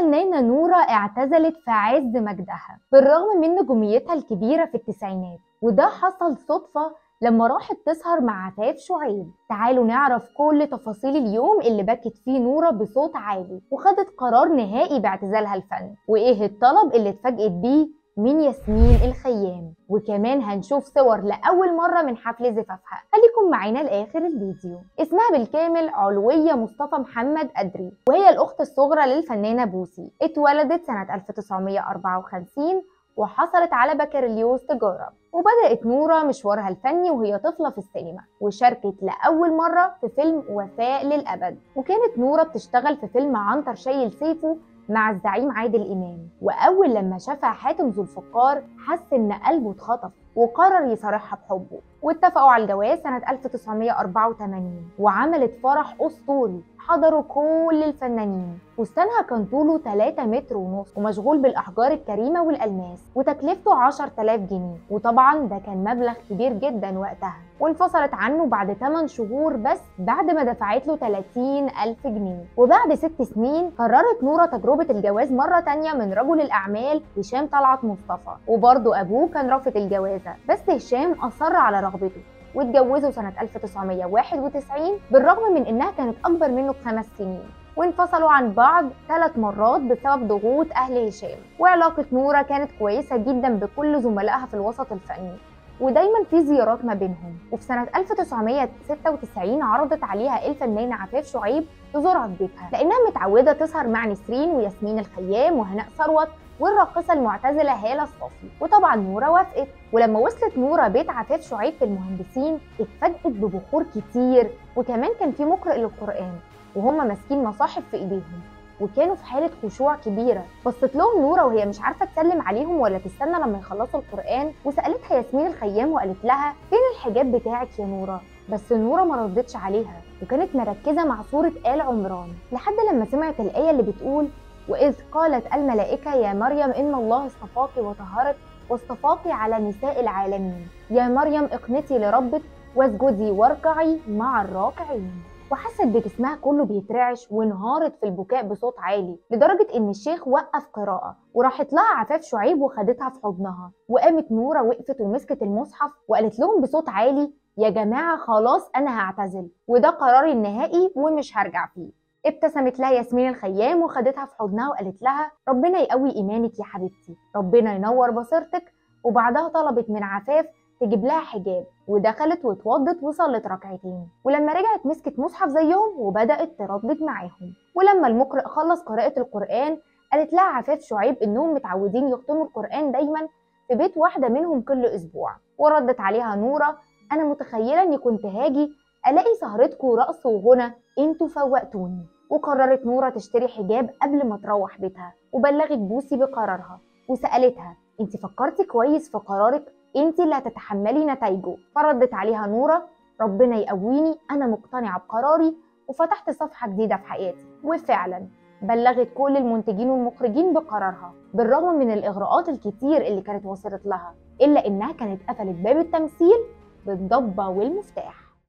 الفنانة نورة اعتزلت في عز مجدها بالرغم من نجوميتها الكبيرة في التسعينات وده حصل صدفة لما راحت تسهر مع عفاف شعيب تعالوا نعرف كل تفاصيل اليوم اللي بكت فيه نورة بصوت عالي وخدت قرار نهائي باعتزالها الفن وايه الطلب اللي اتفاجئت بيه من ياسمين الخيام وكمان هنشوف صور لأول مرة من حفل زفافها خليكم معانا لآخر الفيديو اسمها بالكامل علوية مصطفى محمد أدري وهي الأخت الصغرى للفنانة بوسي اتولدت سنة 1954 وحصلت على بكالوريوس تجارة وبدأت نورة مشوارها الفني وهي طفلة في السينما وشاركت لأول مرة في فيلم وفاء للأبد وكانت نورة بتشتغل في فيلم عنتر شايل سيفه مع الزعيم عادل إمام وأول لما شافها حاتم ذو الفقار حس إن قلبه اتخطف وقرر يصارحها بحبه واتفقوا على الجواز سنة 1984 وعملت فرح أسطوري حضروا كل الفنانين فستانها كان طوله 3 متر ونص ومشغول بالأحجار الكريمة والألماس وتكلفته 10000 جنيه وطبعا ده كان مبلغ كبير جدا وقتها وانفصلت عنه بعد 8 شهور بس بعد ما دفعت له 30000 جنيه وبعد 6 سنين قررت نورة تجربة الجواز مرة تانية من رجل الأعمال هشام طلعت مصطفى وبرضه أبوه كان رافض الجوازة بس هشام أصر على رغبته واتجوزوا سنة 1991 بالرغم من إنها كانت أكبر منه بخمس سنين وانفصلوا عن بعض ثلاث مرات بسبب ضغوط أهل هشام وعلاقة نورة كانت كويسة جدا بكل زملائها في الوسط الفني ودايما في زيارات ما بينهم وفي سنة 1996 عرضت عليها الفنانة عفاف شعيب تزورها في بيتها لأنها متعودة تسهر مع نسرين وياسمين الخيام وهناء ثروت والراقصة المعتزلة هالة الصافي وطبعا نورة وافقت ولما وصلت نورة بيت عفاف شعيب في المهندسين اتفاجئت ببخور كتير وكمان كان في مقرئ للقرآن وهم ماسكين مصاحف في ايديهم وكانوا في حالة خشوع كبيرة بصت لهم نورة وهي مش عارفة تسلم عليهم ولا تستنى لما يخلصوا القرآن وسألتها ياسمين الخيام وقالت لها فين الحجاب بتاعك يا نورة بس نورة ما ردتش عليها وكانت مركزة مع سورة آل عمران لحد لما سمعت الآية اللي بتقول وإذ قالت الملائكة يا مريم إن الله اصطفاك وطهرك واصطفاك على نساء العالمين يا مريم اقنتي لربك واسجدي واركعي مع الراكعين وحست بجسمها كله بيترعش وانهارت في البكاء بصوت عالي لدرجة إن الشيخ وقف قراءة وراحت لها عفاف شعيب وخدتها في حضنها وقامت نورة وقفت ومسكت المصحف وقالت لهم بصوت عالي يا جماعة خلاص أنا هعتزل وده قراري النهائي ومش هرجع فيه ابتسمت لها ياسمين الخيام وخدتها في حضنها وقالت لها ربنا يقوي إيمانك يا حبيبتي ربنا ينور بصيرتك وبعدها طلبت من عفاف تجيب لها حجاب ودخلت واتوضت وصلت ركعتين ولما رجعت مسكت مصحف زيهم وبدأت تردد معاهم ولما المقرئ خلص قراءة القرآن قالت لها عفاف شعيب إنهم متعودين يختموا القرآن دايما في بيت واحدة منهم كل أسبوع وردت عليها نورة أنا متخيلة إني كنت هاجي ألاقي سهرتكم رقص وغنى انتوا فوقتوني وقررت نورة تشتري حجاب قبل ما تروح بيتها وبلغت بوسي بقرارها وسألتها انت فكرتي كويس في قرارك انت اللي هتتحملي نتائجه فردت عليها نورة ربنا يقويني انا مقتنعة بقراري وفتحت صفحة جديدة في حياتي وفعلا بلغت كل المنتجين والمخرجين بقرارها بالرغم من الإغراءات الكتير اللي كانت وصلت لها إلا إنها كانت قفلت باب التمثيل بالضبة والمفتاح